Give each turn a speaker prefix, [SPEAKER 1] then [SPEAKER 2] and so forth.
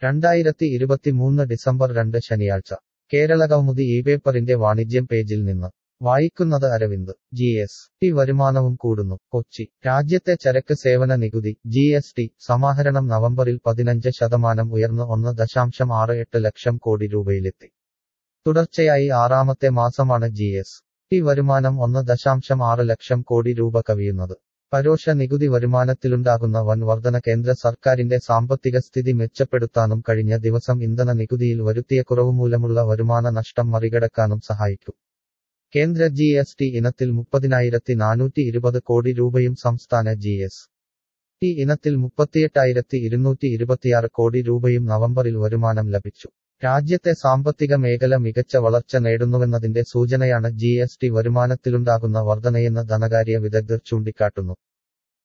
[SPEAKER 1] രണ്ടായിരത്തി ഇരുപത്തിമൂന്ന് ഡിസംബർ രണ്ട് ശനിയാഴ്ച കേരളകൗമുദി ഈ പേപ്പറിന്റെ വാണിജ്യം പേജിൽ നിന്ന് വായിക്കുന്നത് അരവിന്ദ് ജി എസ് ടി വരുമാനവും കൂടുന്നു കൊച്ചി രാജ്യത്തെ ചരക്ക് സേവന നികുതി ജി എസ് ടി സമാഹരണം നവംബറിൽ പതിനഞ്ച് ശതമാനം ഉയർന്ന് ഒന്ന് ദശാംശം ആറ് എട്ട് ലക്ഷം കോടി രൂപയിലെത്തി തുടർച്ചയായി ആറാമത്തെ മാസമാണ് ജി എസ് ടി വരുമാനം ഒന്ന് ദശാംശം ആറ് ലക്ഷം കോടി രൂപ കവിയുന്നത് പരോക്ഷ നികുതി വരുമാനത്തിലുണ്ടാകുന്ന വൻ വർധന കേന്ദ്ര സർക്കാരിന്റെ സാമ്പത്തിക സ്ഥിതി മെച്ചപ്പെടുത്താനും കഴിഞ്ഞ ദിവസം ഇന്ധന നികുതിയിൽ വരുത്തിയ കുറവ് മൂലമുള്ള വരുമാന നഷ്ടം മറികടക്കാനും സഹായിക്കും കേന്ദ്ര ജി എസ് ടി ഇനത്തിൽ മുപ്പതിനായിരത്തി നാനൂറ്റി ഇരുപത് കോടി രൂപയും സംസ്ഥാന ജി എസ് ടി ഇനത്തിൽ മുപ്പത്തിയെട്ടായിരത്തി ഇരുന്നൂറ്റി ഇരുപത്തിയാറ് കോടി രൂപയും നവംബറിൽ വരുമാനം ലഭിച്ചു രാജ്യത്തെ സാമ്പത്തിക മേഖല മികച്ച വളർച്ച നേടുന്നുവെന്നതിന്റെ സൂചനയാണ് ജി എസ് ടി വരുമാനത്തിലുണ്ടാകുന്ന വർധനയെന്ന് ധനകാര്യ വിദഗ്ധർ ചൂണ്ടിക്കാട്ടുന്നു